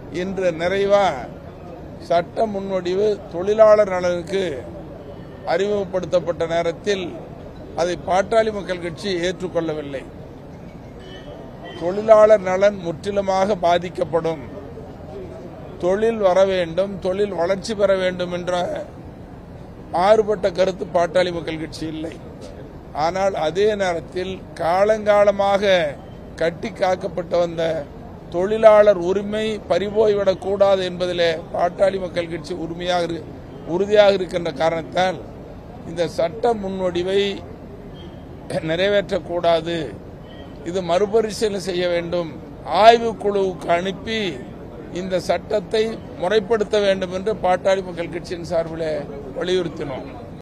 இன்று நிறைவா சட்ட முன்வடிவு தொழிலாளர் நலனுக்கு அறிமுகப்படுத்தப்பட்ட நேரத்தில் அதை பாட்டாளி மக்கள் கட்சி ஏற்றுக்கொள்ளவில்லை தொழிலாளர் நலன் முற்றிலுமாக பாதிக்கப்படும் தொழில் வர வேண்டும் தொழில் வளர்ச்சி பெற வேண்டும் என்ற மாறுபட்ட கருத்து பாட்டாளி மக்கள் கட்சி இல்லை ஆனால் அதே நேரத்தில் காலங்காலமாக கட்டி காக்கப்பட்டு வந்த தொழிலாளர் உரிமை பறிபோய்விடக் கூடாது என்பதிலே பாட்டாளி மக்கள் கட்சி உரிமையாக இரு- உறுதியாக இருக்கின்ற காரணத்தால் இந்த சட்ட முன்வடிவை நிறைவேற்றக்கூடாது இது மறுபரிசீலனை செய்ய வேண்டும் ஆய்வுக்குழுவுக்கு அனுப்பி இந்த சட்டத்தை முறைப்படுத்த வேண்டும் என்று பாட்டாளி மக்கள் கட்சியின் சார்பில் வலியுறுத்தினோம்